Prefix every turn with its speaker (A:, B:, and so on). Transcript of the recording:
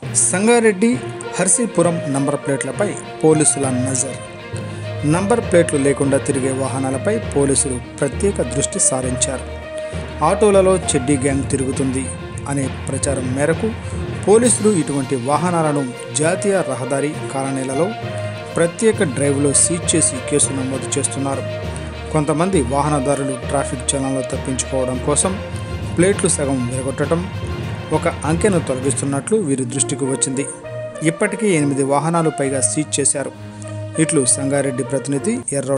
A: Sangareddy హర్సీపురం number ప్లేట్లపై పోలీసుల నజర్ number ప్లేట్లు లేకుండా తిరిగే వాహనాలపై పోలీసులు ప్రత్యేక దృష్టి సారించారు ఆటోలలో చెడ్డీ గ్యాంగ్ తిరుగుతుంది అనే ప్రచారం మేరకు పోలీసులు ఇటువంటి వాహనాలను జాతీయ రహదారి కాలనీలలో ప్రత్యేక డ్రైవ్లో సీజ్ చేసి కేసు నమోదు చేస్తున్నారు కొంతమంది వాహనదారులు ట్రాఫిక్ జనాల్లో తప్పించుకోవడం కోసం ప్లేట్లు సగం విరగొట్టడం ఒక అంకెను తొలగిస్తున్నట్లు వీరి దృష్టికి వచ్చింది ఇప్పటికీ ఎనిమిది వాహనాలు పైగా సీజ్ చేశారు ఇట్లు సంగారెడ్డి ప్రతినిధి ఎర్ర